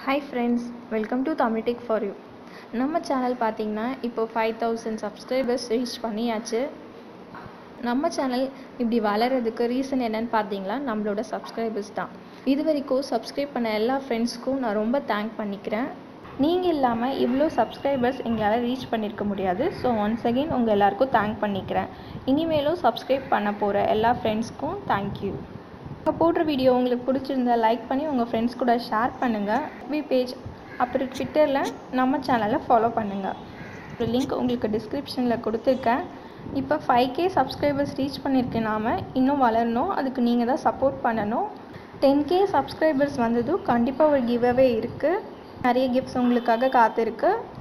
hi friends welcome to Tamil Tech for you நம்ம channel பார்த்தீங்கன்னா இப்போ ஃபைவ் தௌசண்ட் சப்ஸ்கிரைபர்ஸ் ரீச் பண்ணியாச்சு நம்ம சேனல் இப்படி வளர்கிறதுக்கு ரீசன் என்னன்னு பார்த்தீங்களா நம்மளோட சப்ஸ்கிரைபர்ஸ் தான் இது வரைக்கும் சப்ஸ்கிரைப் பண்ண எல்லா ஃப்ரெண்ட்ஸ்க்கும் நான் ரொம்ப தேங்க் பண்ணிக்கிறேன் நீங்கள் இல்லாமல் இவ்வளோ சப்ஸ்கிரைபர்ஸ் எங்களால் ரீச் பண்ணியிருக்க முடியாது ஸோ ஒன்ஸ் அகெயின் உங்கள் எல்லாருக்கும் தேங்க் பண்ணிக்கிறேன் இனிமேலும் சப்ஸ்கிரைப் பண்ண போகிற எல்லா ஃப்ரெண்ட்ஸ்க்கும் தேங்க்யூ நீங்கள் போடுற வீடியோ உங்களுக்கு பிடிச்சிருந்தா லைக் பண்ணி உங்கள் ஃப்ரெண்ட்ஸ் கூட ஷேர் பண்ணுங்கள் வி பேஜ் அப்புறம் ட்விட்டரில் நம்ம சேனலை ஃபாலோ பண்ணுங்கள் ஒரு லிங்க் உங்களுக்கு டிஸ்கிரிப்ஷனில் கொடுத்துருக்கேன் இப்போ ஃபைவ் கே சப்ஸ்கிரைபர்ஸ் ரீச் பண்ணியிருக்கேன் நாம் இன்னும் வளரணும் அதுக்கு நீங்கள் தான் சப்போர்ட் பண்ணணும் டென் கே சப்ஸ்கிரைபர்ஸ் வந்ததும் கண்டிப்பாக ஒரு கிவ்அவே இருக்குது நிறைய கிஃப்ட்ஸ் உங்களுக்காக காத்திருக்கு